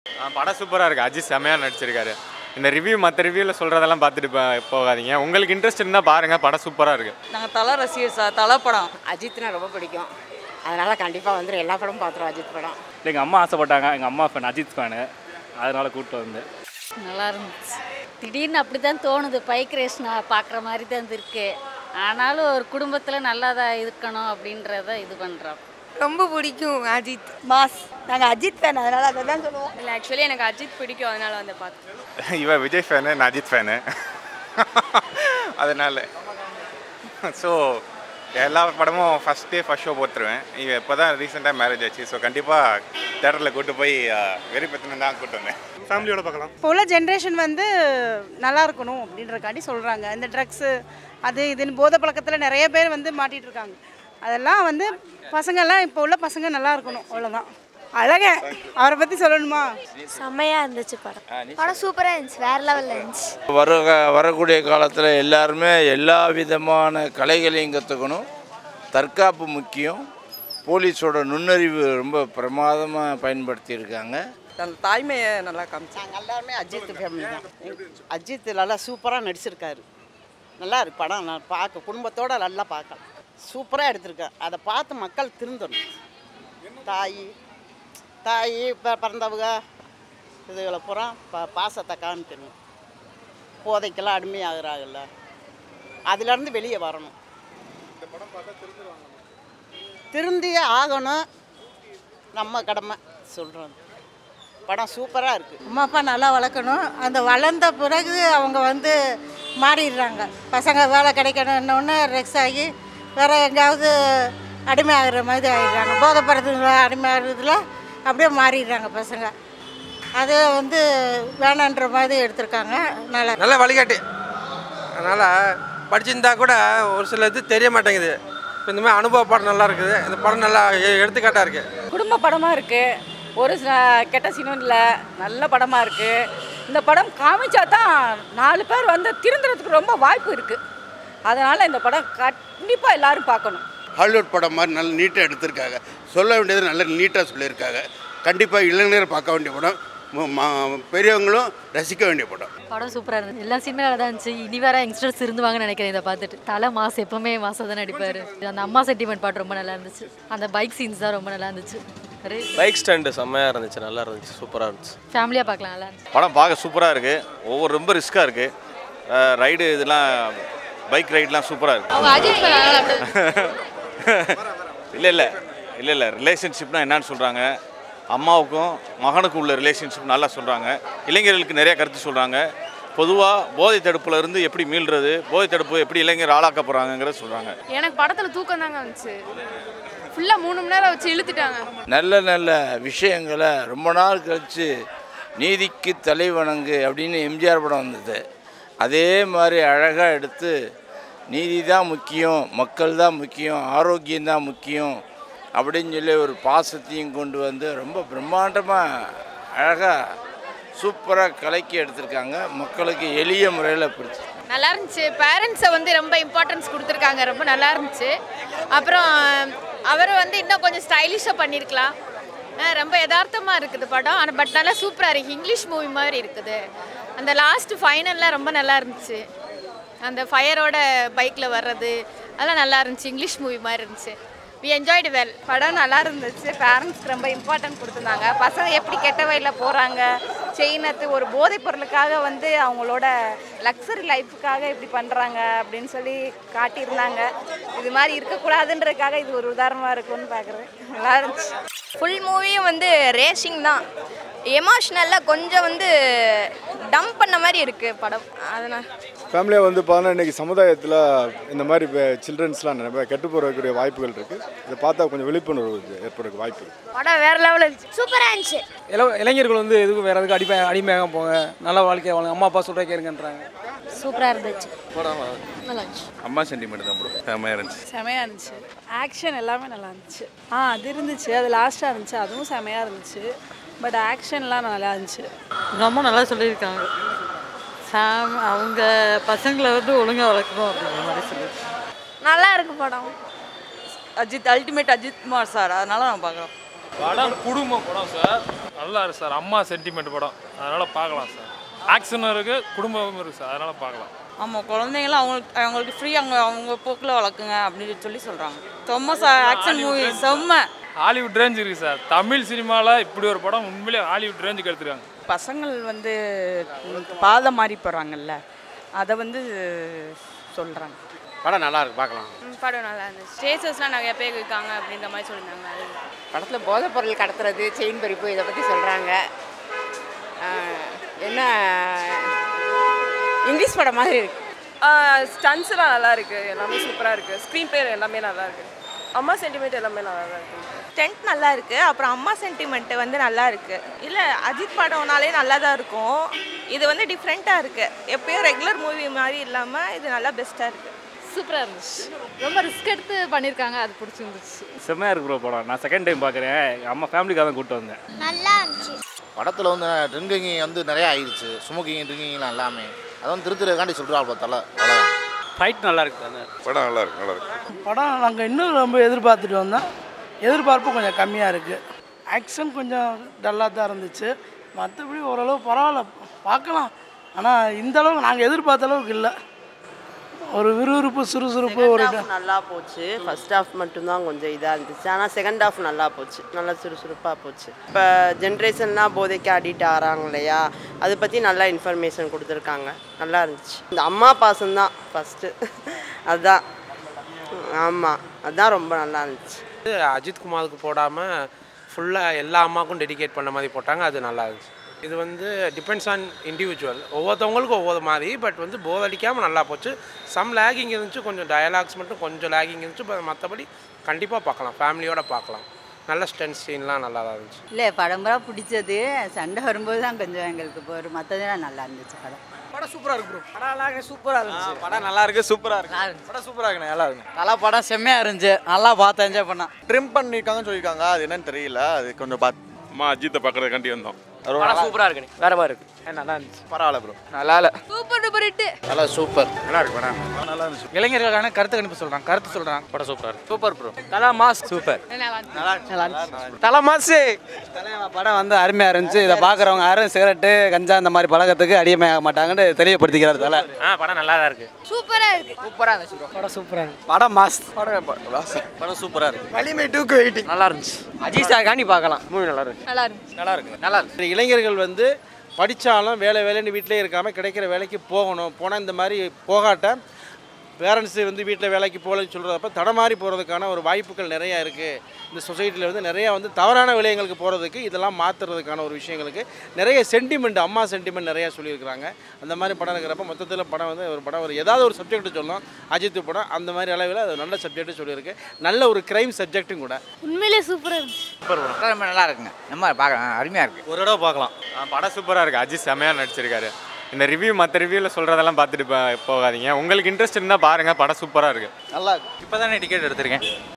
ஆ, படம் சூப்பராக இருக்குது அஜித் செமையாக நடிச்சிருக்காரு இந்த ரிவ்யூ மற்ற ரிவ்யூவில் சொல்கிறதெல்லாம் பார்த்துட்டு போ- போகாதீங்க உங்களுக்கு இன்ட்ரெஸ்ட் இருந்தால் பாருங்கள் படம் சூப்பராக இருக்குது நாங்கள் தலை ரசிகர் சார் தலை படம் அஜித்னா ரொம்ப பிடிக்கும் அதனால் கண்டிப்பாக வந்துடும் எல்லா படமும் பார்த்துருவோம் அஜித் படம் எங்கள் அம்மா ஆசைப்பட்டாங்க எங்கள் அம்மா ஃபேன் அஜித் ஃபேனு அதனால கூப்பிட்டு வந்தேன் நல்லா இருந்துச்சு திடீர்னு அப்படி தான் தோணுது பைக் ரேஸ் நான் பார்க்குற மாதிரி தான் இருக்கு ஆனாலும் ஒரு குடும்பத்தில் நல்லா தான் இருக்கணும் அப்படின்றத இது பண்ணுறோம் ரொம்ப பிடிக்கும் அஜித் மாஸ் நாங்கள் அஜித் ஃபேன் அதனால அதை தான் சொல்லுவோம் இல்லை ஆக்சுவலி எனக்கு அஜித் பிடிக்கும் அதனால வந்து பார்த்தேன் இவன் விஜய் ஃபேனு நான் அஜித் ஃபேனு அதனால் ஸோ எல்லா படமும் ஃபஸ்ட் டே ஃபஸ்ட் ஷோ போட்டுருவேன் இவன் இப்போ தான் ரீசெண்டாக மேரேஜ் ஆச்சு ஸோ கண்டிப்பாக தேட்டரில் கூட்டு போய் வெறி பற்றின தான் கூட்டு வந்தேன் ஃபேமிலியோட பார்க்கலாம் இப்போ உள்ள ஜென்ரேஷன் வந்து நல்லா இருக்கணும் அப்படின்றக்காண்டி சொல்கிறாங்க இந்த ட்ரக்ஸு அது இதுன்னு போதை பழக்கத்தில் நிறைய பேர் வந்து மாட்டிட்டு இருக்காங்க அதெல்லாம் வந்து பசங்கள்லாம் இப்போ உள்ள பசங்க நல்லா இருக்கணும் அவ்வளோதான் அழக அவரை பற்றி சொல்லணுமா செம்மையாக இருந்துச்சு படம் படம் சூப்பராக இருந்துச்சு வேற லெவலில் இருந்துச்சு வர வரக்கூடிய காலத்தில் எல்லாருமே எல்லா விதமான கலைகளையும் கற்றுக்கணும் தற்காப்பு முக்கியம் போலீஸோட நுண்ணறிவு ரொம்ப பிரமாதமாக பயன்படுத்தியிருக்காங்க தன் தாய்மையை நல்லா காமிச்சு நாங்கள் எல்லாருமே அஜித் ஃபேமிலி தான் அஜித் நல்லா சூப்பராக நடிச்சிருக்காரு நல்லா இருக்கு படம் நான் பார்க்க குடும்பத்தோட நல்லா பார்க்கலாம் சூப்பராக எடுத்திருக்கேன் அதை பார்த்து மக்கள் திருந்தணும் தாய் தாய் இப்போ பிறந்தவங்க இதுகளை பூரா பா பாசத்தை காமிக்கணும் போதைக்கெல்லாம் அடிமையாகிறாங்கல்ல அதுலேருந்து வெளியே வரணும் திருந்தியே ஆகணும் நம்ம கடமை சொல்கிறோம் படம் சூப்பராக இருக்குது அம்மா அப்பா நல்லா வளர்க்கணும் அந்த வளர்ந்த பிறகு அவங்க வந்து மாறிடுறாங்க பசங்க வேலை கிடைக்கணுன்னொன்னே ரெக்ஸ் ஆகி வேறு எங்கேயாவது அடிமை ஆகிற மாதிரி ஆகிடுறாங்க போதை படத்துல அடிமை ஆகிறதுல அப்படியே மாறிடுறாங்க பசங்க அது வந்து வேணான்ற மாதிரி எடுத்திருக்காங்க நல்லா நல்ல வழிகாட்டி அதனால் படிச்சிருந்தா கூட ஒரு சில இது தெரிய மாட்டேங்குது இப்போ இந்த மாதிரி அனுபவ படம் நல்லா இருக்குது இந்த படம் நல்லா எ- எடுத்துக்காட்டாக இருக்குது குடும்ப படமாக இருக்குது ஒரு ச- கெட்ட சீனும் இல்லை நல்ல படமாக இருக்குது இந்த படம் காமிச்சா தான் நாலு பேர் வந்து திருந்துறதுக்கு ரொம்ப வாய்ப்பு இருக்குது அதனால் இந்த படம் கண்டிப்பாக எல்லாரும் பார்க்கணும் ஹாலிவுட் படம் மாதிரி நல்ல நீட்டாக எடுத்திருக்காங்க சொல்ல வேண்டியது நல்ல நீட்டாக சொல்லியிருக்காங்க கண்டிப்பாக இளைஞர் பார்க்க வேண்டிய படம் ம- ம- பெரியவங்களும் ரசிக்க வேண்டிய படம் படம் சூப்பராக இருந்தது எல்லா சீனுமே நல்லா தான் இருந்துச்சு இனி வேற யங்ஸ்டர்ஸ் இருந்துவாங்கன்னு நினைக்கிறேன் இதை பார்த்துட்டு தலை மாஸ் எப்பவுமே மாசாக தான் நடிப்பார் அந்த அம்மா சென்டிமெண்ட் பாட்டு ரொம்ப நல்லா இருந்துச்சு அந்த பைக் சீன்ஸ் தான் ரொம்ப நல்லா இருந்துச்சு பைக் ஸ்டாண்டு செம்மையாக இருந்துச்சு நல்லா இருந்துச்சு சூப்பராக இருந்துச்சு ஃபேமிலியாக பார்க்கலாம் நல்லா இருந்துச்சு படம் பார்க்க சூப்பராக இருக்குது ஒவ்வொரு ரொம்ப ரிஸ்க்காக இருக்குது ரைடு இதெல்லாம் பைக் ரைடெலாம் சூப்பராக இருக்குது அவங்க அஜித் இல்லை இல்லை இல்லை இல்லை ரிலேஷன்ஷிப்னா என்னன்னு சொல்கிறாங்க அம்மாவுக்கும் மகனுக்கும் உள்ள ரிலேஷன்ஷிப் நல்லா சொல்கிறாங்க இளைஞர்களுக்கு நிறைய கருத்து சொல்கிறாங்க பொதுவாக போதை தடுப்புல இருந்து எப்படி மீள்றது போதை தடுப்பு எப்படி இளைஞர் ஆளாக்க போகிறாங்கங்கிறத சொல்கிறாங்க எனக்கு படத்தில் தூக்கம் தாங்க வந்துச்சு ஃபுல்லாக மூணு மணி நேரம் வச்சு இழுத்துட்டாங்க நல்ல நல்ல விஷயங்களை ரொம்ப நாள் கழித்து நீதிக்கு தலைவணங்கு அப்படின்னு எம்ஜிஆர் படம் வந்தது அதே மாதிரி அழகாக எடுத்து நீதி தான் முக்கியம் மக்கள் தான் முக்கியம் ஆரோக்கியம் தான் முக்கியம் அப்படின்னு சொல்லி ஒரு பாசத்தையும் கொண்டு வந்து ரொம்ப பிரம்மாண்டமாக அழகாக சூப்பராக கலக்கி எடுத்திருக்காங்க மக்களுக்கு எளிய முறையில் பிடிச்சி நல்லா இருந்துச்சு பேரண்ட்ஸை வந்து ரொம்ப இம்பார்ட்டன்ஸ் கொடுத்துருக்காங்க ரொம்ப நல்லா இருந்துச்சு அப்புறம் அவர் வந்து இன்னும் கொஞ்சம் ஸ்டைலிஷாக பண்ணியிருக்கலாம் அஹ் ரொம்ப யதார்த்தமாக இருக்குது படம் ஆனால் பட் நல்லா சூப்பராக இருக்குது இங்கிலீஷ் மூவி மாதிரி இருக்குது அந்த லாஸ்ட் ஃபைனல்லாம் ரொம்ப நல்லா இருந்துச்சு அந்த ஃபயரோட பைக்கில் வர்றது அதெல்லாம் நல்லா இருந்துச்சு இங்கிலீஷ் மூவி மாதிரி இருந்துச்சு வி என்ஜாய்டு வெல் படம் நல்லா இருந்துச்சு பேரண்ட்ஸ்க்கு ரொம்ப இம்பார்ட்டன்ட் கொடுத்துருந்தாங்க பசங்க எப்படி கெட்ட வழியில் போகிறாங்க செயினத்து ஒரு போதைப் பொருளுக்காக வந்து அவங்களோட லக்ஸரி லைஃபுக்காக இப்படி பண்ணுறாங்க அப்படின்னு சொல்லி காட்டியிருந்தாங்க இது மாதிரி இருக்கக்கூடாதுன்றதுக்காக இது ஒரு உதாரணமாக இருக்கும்னு பார்க்குறேன் நல்லா இருந்துச்சு ஃபுல் மூவியும் வந்து ரேசிங் தான் எமோஷ்னலாக கொஞ்சம் வந்து டம்ப் பண்ண மாதிரி இருக்குது படம் அதனால் ஃபேமிலியாக வந்து பார்த்தா இன்றைக்கி சமுதாயத்தில் இந்த மாதிரி சில்ட்ரன்ஸ்லாம் நிறைய கெட்டு போகக்கூடிய வாய்ப்புகள் இருக்குது இதை பார்த்தா கொஞ்சம் விழிப்புணர்வு ஏற்படுறதுக்கு வாய்ப்பு இருக்குது படம் வேறு லெவலில் இருந்துச்சு சூப்பராக இருந்துச்சு இள இளைஞர்கள் வந்து எதுக்கும் வேறு எதுக்கும் அடிமை அடிமையாக போங்க நல்ல வாழ்க்கையை வாழுங்க அம்மா அப்பா சொல்கிற கேளுங்கன்றாங்க சூப்பராக இருந்துச்சு படம் நல்லா இருந்துச்சு அம்மா சென்டிமெண்ட் தான் ப்ரோ செம்மையாக இருந்துச்சு செமையாக இருந்துச்சு ஆக்ஷன் எல்லாமே நல்லா இருந்துச்சு ஆ அது இருந்துச்சு அது லாஸ்ட்டாக இருந்துச்சு அதுவும் செமையாக இருந்துச்சு பட் ஆக்ஷன்லாம் நல்லா இருந்துச்சு ரொம்ப நல்லா சொல்லியிருக்காங்க சாம் அவங்க பசங்களை வந்து ஒழுங்காக வளர்க்கணும் அப்படிங்கிற மாதிரி சொல்லியிருக்காங்க நல்லா இருக்கு படம் அஜித் அல்டிமேட் அஜித் குமார் சார் அதனால நான் பார்க்குறோம் படம் குடும்ப படம் சார் நல்லா இருக்கு சார் அம்மா சென்டிமெண்ட் படம் அதனால் பார்க்கலாம் சார் ஆக்ஷனும் இருக்குது குடும்பமும் இருக்குது சார் அதனால் பார்க்கலாம் ஆமாம் குழந்தைங்களாம் அவங்களுக்கு அவங்களுக்கு ஃப்ரீ அவங்க அவங்க போக்கில் வளர்க்குங்க அப்படின்னு சொல்லி சொல்கிறாங்க செம்ம ஆக்ஷன் மூவி செம்ம ஹாலிவுட் ரேஞ்ச் இருக்குது சார் தமிழ் சினிமாவில் இப்படி ஒரு படம் உண்மையிலே ஹாலிவுட் ரேஞ்சுக்கு எடுத்துருக்காங்க பசங்கள் வந்து பாதை மாறி போகிறாங்கல்ல அதை வந்து சொல்கிறாங்க படம் நல்லா இருக்கு பார்க்கலாம் படம் நல்லா இருந்துச்சு ஸ்டேஜஸ்லாம் நிறைய பேர் இருக்காங்க அப்படின்ற மாதிரி சொல்லியிருந்தாங்க அது படத்தில் போதைப் பொருள் கடத்துறது செயின் பறிப்பு இதை பற்றி சொல்கிறாங்க என்ன இங்கிலீஷ் படம் மாதிரி இருக்கு ஸ்டன்ஸ்லாம் நல்லா இருக்கு எல்லாமே சூப்பராக இருக்கு ஸ்க்ரீன் பிளே எல்லாமே நல்லா இருக்கு அம்மா சென்டிமெண்ட் எல்லாமே நல்லா தான் இருக்கு டென்ட் நல்லா இருக்கு அப்புறம் அம்மா சென்டிமெண்ட் வந்து நல்லா இருக்கு இல்லை அஜித் படம்னாலே நல்லா தான் இருக்கும் இது வந்து டிஃப்ரெண்ட்டாக இருக்கு எப்பயும் ரெகுலர் மூவி மாதிரி இல்லாமல் இது நல்லா பெஸ்ட்டாக இருக்கு சூப்பராக இருந்துச்சு ரொம்ப ரிஸ்க் எடுத்து பண்ணியிருக்காங்க அது பிடிச்சிருந்துச்சு செம்மையாக இருக்கு ப்ரோ படம் நான் செகண்ட் டைம் பார்க்குறேன் அம்மா ஃபேமிலிக்காக தான் கூப்பிட்டு வந்தேன் நல்லா இருந்துச்சு படத்தில் வந்து ட்ரிங்கிங் வந்து நிறைய ஆயிடுச்சு ஸ்மோக்கிங் ட்ரிங்கிங்லாம் எல்லாமே அது வந்து திருத்துறதுக்காண்டி சொல்கிறாள் தலை அவ்வளோதான் ஃபைட் நல்லா இருக்கு தானே படம் நல்லா இருக்கு நல்லா இருக்கு படம் நாங்கள் இன்னும் ரொம்ப எதிர்பார்த்துட்டு வந்தோம் எதிர்பார்ப்பு கொஞ்சம் கம்மியாக இருக்குது ஆக்ஷன் கொஞ்சம் டல்லாக தான் இருந்துச்சு மற்றபடி ஓரளவு பரவாயில்ல பார்க்கலாம் ஆனால் இந்த அளவுக்கு நாங்கள் எதிர்பார்த்த அளவுக்கு இல்லை ஒரு விறுவிறுப்பு சுறுசுறுப்பு ஒரு Second half நல்லா போச்சு ஃபர்ஸ்ட் ஹாஃப் மட்டும்தான் கொஞ்சம் இதாக இருந்துச்சு ஆனால் செகண்ட் ஹாஃப் நல்லா போச்சு நல்லா சுறுசுறுப்பாக போச்சு இப்போ ஜென்ரேஷன்லாம் போதைக்கு அடிக்ட் ஆகிறாங்க இல்லையா அதை பற்றி நல்லா இன்ஃபர்மேஷன் கொடுத்துருக்காங்க நல்லா இருந்துச்சு இந்த அம்மா பாசம்தான் ஃபஸ்ட்டு அதுதான் ஆமாம் அதுதான் ரொம்ப நல்லா இருந்துச்சு அஜித் குமாருக்கு போடாமல் ஃபுல்லாக எல்லா அம்மாவுக்கும் டெடிகேட் பண்ண மாதிரி போட்டாங்க அது நல்லா இருந்துச்சு இது வந்து டிபெண்ட்ஸ் ஆன் இண்டிவிஜுவல் ஒவ்வொருத்தவங்களுக்கும் ஒவ்வொரு மாதிரி பட் வந்து போர் அடிக்காமல் நல்லா போச்சு சம் லேகிங் இருந்துச்சு கொஞ்சம் டயலாக்ஸ் மட்டும் கொஞ்சம் லேகிங் இருந்துச்சு but மற்றபடி கண்டிப்பாக பார்க்கலாம் ஃபேமிலியோட பார்க்கலாம் நல்ல ஸ்டென்ட் சீன்லாம் நல்லா தான் இருந்துச்சு இல்லை படம் பூரா பிடிச்சது சண்டை வரும்போது தான் கொஞ்சம் எங்களுக்கு ஒரு மற்றதெல்லாம் நல்லா இருந்துச்சு படம் படம் சூப்பராக இருக்கு ப்ரோ படம் நல்லா இருக்கு சூப்பராக இருந்துச்சு படம் நல்லா இருக்கு சூப்பராக இருக்கு படம் சூப்பராக இருக்கு நல்லா இருக்கு தலை படம் செம்மையாக இருந்துச்சு நல்லா பார்த்து என்ஜாய் பண்ணேன் ட்ரிம் பண்ணியிருக்காங்கன்னு சொல்லியிருக்காங்க அது என்னன்னு தெரியல அது கொஞ்சம் பார்த்து அம்மா அஜித்தை பார்க்கறதுக்காண்டி வந்தோம் படம் சூப்பராக இருக்கு வேற மாதிரி இருக்கு நல்லா இருந்துச்சு பரவாயில்ல ப்ரோ நல்லா இல்லை சூப்பர் டூப்பர் ஹிட் நல்லா சூப்பர் நல்லா இருக்கு படம் நல்லா இருந்துச்சு இளைஞர்களுக்கான கருத்து கணிப்பு சொல்கிறாங்க கருத்து சொல்கிறாங்க படம் சூப்பராக இருக்கு சூப்பர் ப்ரோ நல்லா மாஸ் சூப்பர் நல்லா நல்லா தலை மாசு படம் வந்து அருமையாக இருந்துச்சு இதை பார்க்குறவங்க யாரும் சிகரெட்டு கஞ்சா இந்த மாதிரி பழக்கத்துக்கு அடிமையாக மாட்டாங்கன்னு தெளிவுபடுத்திக்கிறார் தலை ஆ படம் நல்லா தான் இருக்குது சூப்பராக இருக்கு சூப்பராக இருந்துச்சு ப்ரோ படம் சூப்பராக இருக்கு படம் மாஸ் படம் படம் சூப்பராக இருக்கு வலிமை டூக்கு வெயிட்டிங் நல்லா இருந்துச்சு அஜித் சார் காண்டி பார்க்கலாம் மூவி நல்லா இருக்கு நல்லா இருக்கு நல்லா இருக்கு நல்லா இருக்கு இளைஞர்கள் வந்து படித்தாலும் வேலை வேலைன்னு வீட்டிலே இருக்காமல் கிடைக்கிற வேலைக்கு போகணும் போனால் இந்த மாதிரி போகாட்ட பேரண்ட்ஸ் வந்து வீட்டில் வேலைக்கு போகலன்னு சொல்கிறப்ப தடமாறி போகிறதுக்கான ஒரு வாய்ப்புகள் நிறையா இருக்குது இந்த சொசைட்டியில் வந்து நிறையா வந்து தவறான விலையங்களுக்கு போகிறதுக்கு இதெல்லாம் மாற்றுறதுக்கான ஒரு விஷயங்களுக்கு நிறைய சென்டிமெண்ட் அம்மா சென்டிமெண்ட் நிறையா சொல்லியிருக்கிறாங்க அந்த மாதிரி படம் இருக்கிறப்ப மொத்தத்தில் படம் வந்து ஒரு படம் ஒரு ஏதாவது ஒரு சப்ஜெக்ட் சொல்லலாம் அஜித் படம் அந்த மாதிரி அளவில் அது நல்ல சப்ஜெக்ட் சொல்லியிருக்கு நல்ல ஒரு கிரைம் சப்ஜெக்ட்டும் கூட உண்மையிலே சூப்பராக இருந்துச்சு ரொம்ப நல்லா இருக்குங்க நம்ம பார்க்கலாம் அருமையாக இருக்கு ஒரு தடவை பார்க்கலாம் படம் சூப்பராக இருக்குது அஜித் செமையாக நடிச்சிருக்காரு இந்த ரிவ்யூ மற்ற ரிவ்யூவில் சொல்கிறதெல்லாம் பார்த்துட்டு போ- போகாதீங்க உங்களுக்கு இன்ட்ரெஸ்ட் இருந்தால் பாருங்கள் படம் சூப்பராக இருக்குது நல்லா இருக்கு இப்போ தானே டிக்கெட் எடுத்திருக்கேன்